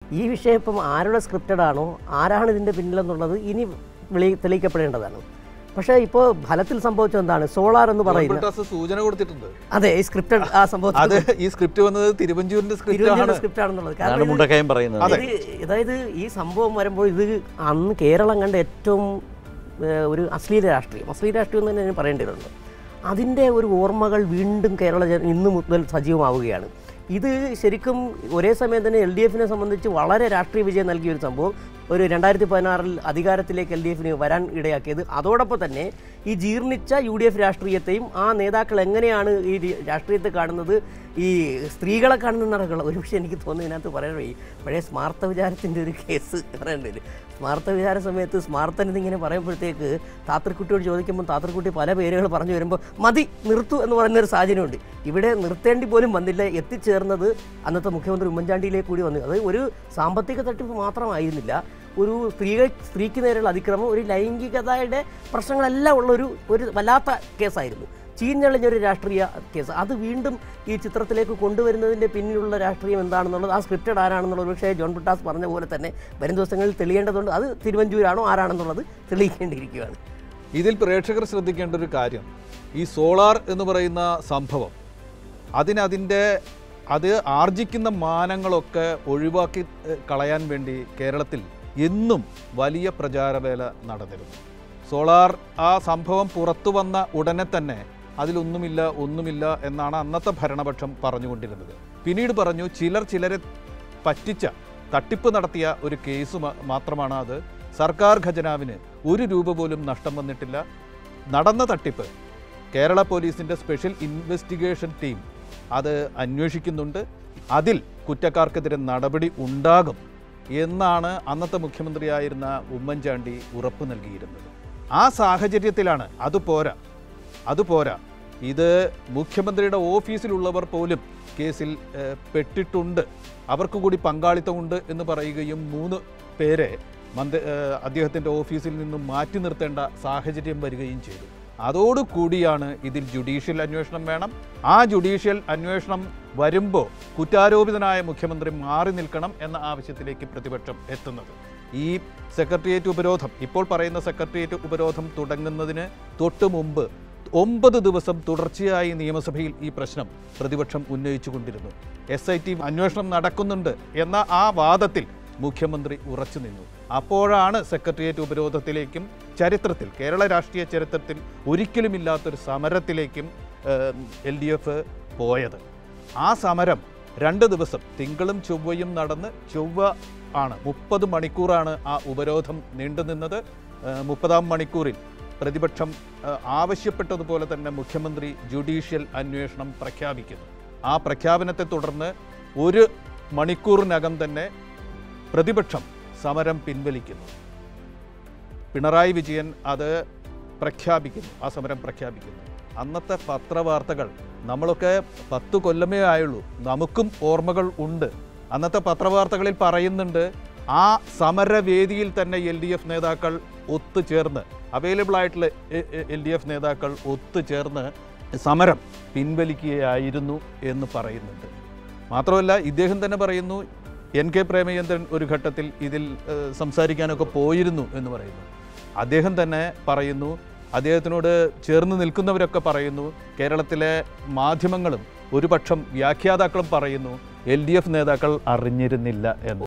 ഈ വിഷയം ഇപ്പം ആരുടെ സ്ക്രിപ്റ്റഡ് ആണോ ആരാണ് ഇതിൻ്റെ പിന്നിലെന്നുള്ളത് ഇനി വെളി തെളിയിക്കപ്പെടേണ്ടതാണ് പക്ഷേ ഇപ്പോൾ ഫലത്തിൽ സംഭവിച്ചത് എന്താണ് സോളാർ എന്ന് പറയുന്നത് ബ്രിട്ടാസ് സൂചന കൊടുത്തിട്ടുണ്ട് അതെ ഈ സ്ക്രിപ്റ്റഡ് ആ സംഭവത്തിൽ അത് ഈ സ്ക്രിപ്റ്റ് വന്നത് തിരുവഞ്ചൂരിന്റെ സ്ക്രിപ്റ്റ് ആണ് സ്ക്രിപ്റ്റ് ആണെന്നുള്ളത് അതാണ് കാരണം ഇത് മുണ്ടക്കയം പറയുന്നത് ഇത് അതായത് ഈ സംഭവം വരുമ്പോൾ ഇത് അന്ന് കേരളം കണ്ട ഏറ്റവും ഏഹ്, ഒരു അശ്ലീല രാഷ്ട്രീയം അശ്ലീല രാഷ്ട്രീയം എന്ന് തന്നെ ഇതിന് പറയേണ്ടതുണ്ട് അതിൻ്റെ ഒരു ഓർമ്മകൾ വീണ്ടും കേരള ജന ഇന്ന് മുതൽ സജീവമാവുകയാണ് ഇത് ശരിക്കും ഒരേ സമയം തന്നെ എൽ ഡി എഫിനെ സംബന്ധിച്ച് വളരെ രാഷ്ട്രീയ വിജയം നൽകിയ ഒരു സംഭവം ഒരു രണ്ടായിരത്തി പതിനാറിൽ അധികാരത്തിലേക്ക് എൽ ഡി എഫിന് വരാൻ ഇടയാക്കിയത് അതോടൊപ്പം തന്നെ ഈ ജീർണിച്ച യു ഡി എഫ് രാഷ്ട്രീയത്തെയും ആ നേതാക്കൾ എങ്ങനെയാണ് ഈ രി- രാഷ്ട്രീയത്തെ കാണുന്നത് ഈ സ്ത്രീകളെ കാണുന്ന നടക്കുള്ള ഒരു പക്ഷേ എനിക്ക് തോന്നുന്നു ഇതിനകത്ത് പറയണേ ഈ പഴയ സ്മാർത്ഥ വിചാരത്തിൻ്റെ ഒരു കേസ് പറയേണ്ടത് സ്മാർത്ഥ വിചാര സമയത്ത് സ്മാർത്ഥൻ ഇതിങ്ങനെ പറയുമ്പോഴത്തേക്ക് താത്തർക്കുട്ടിയോട് ചോദിക്കുമ്പോൾ താത്തർക്കുട്ടി പല പേരുകൾ പറഞ്ഞു വരുമ്പോൾ മതി നിർത്തു എന്ന് പറയുന്ന ഒരു സാഹചര്യമുണ്ട് ഇവിടെ നിർത്തേണ്ടി പോലും വന്നില്ല എത്തിച്ചേർന്നത് അന്നത്തെ മുഖ്യമന്ത്രി ഉമ്മൻചാണ്ടിയിലേക്ക് കൂടി വന്നു അത് ഒരു സാമ്പത്തിക തട്ടിപ്പ് മാത്രമായിരുന്നില്ല ഒരു സ്ത്രീകൾ സ്ത്രീക്ക് നേരെയുള്ള അതിക്രമം ഒരു ലൈംഗികതയുടെ പ്രശ്നങ്ങളെല്ലാം ഉള്ള ഒരു ഒരു വല്ലാത്ത കേസായിരുന്നു ചീഞ്ഞളിഞ്ഞൊരു രാഷ്ട്രീയ കേസ് അത് വീണ്ടും ഈ ചിത്രത്തിലേക്ക് കൊണ്ടുവരുന്നതിൻ്റെ പിന്നിലുള്ള രാഷ്ട്രീയം എന്താണെന്നുള്ളത് ആ സ്ക്രിപ്റ്റഡ് ആരാണെന്നുള്ളത് പക്ഷേ ജോൺ ബുട്ടാസ് പറഞ്ഞ പോലെ തന്നെ വരും ദിവസങ്ങളിൽ തെളിയേണ്ടതുണ്ട് അത് തിരുവഞ്ചൂരാണോ ആരാണെന്നുള്ളത് തെളിയിക്കേണ്ടിയിരിക്കുകയാണ് ഇതിൽ പ്രേക്ഷകർ ശ്രദ്ധിക്കേണ്ട ഒരു കാര്യം ഈ സോളാർ എന്ന് പറയുന്ന സംഭവം അതിനതിൻ്റെ അത് ആർജിക്കുന്ന മാനങ്ങളൊക്കെ ഒഴിവാക്കി ഏഹ്, കളയാൻ വേണ്ടി കേരളത്തിൽ എന്നും വലിയ പ്രചാരവേല നടന്നിരുന്നു സോളാർ ആ സംഭവം പുറത്തു വന്ന ഉടനെ തന്നെ അതിലൊന്നുമില്ല ഒന്നുമില്ല എന്നാണ് അന്നത്തെ ഭരണപക്ഷം പറഞ്ഞുകൊണ്ടിരുന്നത് പിന്നീട് പറഞ്ഞു ചിലർ ചിലരെ പറ്റിച്ച തട്ടിപ്പ് നടത്തിയ ഒരു കേസ് മ- മാത്രമാണ് അത് സർക്കാർ ഖജനാവിന് ഒരു രൂപ പോലും നഷ്ടം വന്നിട്ടില്ല നടന്ന തട്ടിപ്പ് കേരള പോലീസിൻ്റെ സ്പെഷ്യൽ ഇൻവെസ്റ്റിഗേഷൻ ടീം അത് അന്വേഷിക്കുന്നുണ്ട് അതിൽ കുറ്റക്കാർക്കെതിരെ നടപടി ഉണ്ടാകും എന്നാണ് അന്നത്തെ മുഖ്യമന്ത്രിയായിരുന്ന ഉമ്മൻചാണ്ടി ഉറപ്പ് നൽകിയിരുന്നത് ആ സാഹചര്യത്തിലാണ് അത് പോരാ അത് പോരാ ഇത് മുഖ്യമന്ത്രിയുടെ ഓഫീസിലുള്ളവർ പോലും കേസിൽ ഏഹ്, പെട്ടിട്ടുണ്ട് അവർക്ക് കൂടി പങ്കാളിത്തമുണ്ട് എന്ന് പറയുകയും മൂന്ന് പേരെ മന്ത്രി ഏഹ്, അദ്ദേഹത്തിൻ്റെ ഓഫീസിൽ നിന്നും മാറ്റി നിർത്തേണ്ട സാഹചര്യം വരികയും ചെയ്തു അതോടുകൂടിയാണ് ഇതിൽ ജുഡീഷ്യൽ അന്വേഷണം വേണം ആ ജുഡീഷ്യൽ അന്വേഷണം വരുമ്പോൾ കുറ്റാരോപിതനായ മുഖ്യമന്ത്രി മാറി നിൽക്കണം എന്ന ആവശ്യത്തിലേക്ക് പ്രതിപക്ഷം എത്തുന്നത് ഈ സെക്രട്ടേറിയറ്റ് ഉപരോധം ഇപ്പോൾ പറയുന്ന സെക്രട്ടേറിയറ്റ് ഉപരോധം തുടങ്ങുന്നതിന് തൊട്ട് മുമ്പ് ഒമ്പത് ദിവസം തുടർച്ചയായി നിയമസഭയിൽ ഈ പ്രശ്നം പ്രതിപക്ഷം ഉന്നയിച്ചുകൊണ്ടിരുന്നു എസ് ഐ ടി അന്വേഷണം നടക്കുന്നുണ്ട് എന്ന ആ വാദത്തിൽ മുഖ്യമന്ത്രി ഉറച്ചു നിന്നു അപ്പോഴാണ് സെക്രട്ടേറിയറ്റ് ഉപരോധത്തിലേക്കും ചരിത്രത്തിൽ കേരള രാഷ്ട്രീയ ചരിത്രത്തിൽ ഒരിക്കലുമില്ലാത്തൊരു സമരത്തിലേക്കും എൽ ഡി എഫ് പോയത് ആ സമരം രണ്ട് ദിവസം തിങ്കളും ചൊവ്വയും നടന്ന് ചൊവ്വ ആണ് മുപ്പത് മണിക്കൂറാണ് ആ ഉപരോധം നീണ്ടുനിന്നത് ഏഹ് മുപ്പതാം മണിക്കൂറിൽ പ്രതിപക്ഷം ഏഹ് ആവശ്യപ്പെട്ടതുപോലെ തന്നെ മുഖ്യമന്ത്രി ജുഡീഷ്യൽ അന്വേഷണം പ്രഖ്യാപിക്കുന്നു ആ പ്രഖ്യാപനത്തെ തുടർന്ന് ഒരു മണിക്കൂറിനകം തന്നെ പ്രതിപക്ഷം സമരം പിൻവലിക്കുന്നു പിണറായി വിജയൻ അത് പ്രഖ്യാപിക്കുന്നു ആ സമരം പ്രഖ്യാപിക്കുന്നു അന്നത്തെ പത്രവാർത്തകൾ നമ്മളൊക്കെ പത്ത് കൊല്ലമേ ആയുള്ളൂ നമുക്കും ഓർമ്മകൾ ഉണ്ട് അന്നത്തെ പത്രവാർത്തകളിൽ പറയുന്നുണ്ട് ആ സമരവേദിയിൽ തന്നെ എൽ ഡി എഫ് നേതാക്കൾ ഒത്തുചേർന്ന് അവൈലബിൾ ആയിട്ടുള്ള എൽ ഡി എഫ് നേതാക്കൾ ഒത്തുചേർന്ന് സമരം പിൻവലിക്കുകയായിരുന്നു എന്ന് പറയുന്നുണ്ട് മാത്രമല്ല ഇദ്ദേഹം തന്നെ പറയുന്നു എൻ കെ പ്രേമചന്ദ്രൻ ഒരു ഘട്ടത്തിൽ ഇതിൽ ഏഹ്, സംസാരിക്കാനൊക്കെ പോയിരുന്നു എന്ന് പറയുന്നു അദ്ദേഹം തന്നെ പറയുന്നു അദ്ദേഹത്തിനോട് ചേർന്ന് നിൽക്കുന്നവരൊക്കെ പറയുന്നു കേരളത്തിലെ മാധ്യമങ്ങളും ഒരുപക്ഷം വ്യാഖ്യാതാക്കളും പറയുന്നു എൽ ഡി എഫ് നേതാക്കൾ അറിഞ്ഞിരുന്നില്ല എന്ന്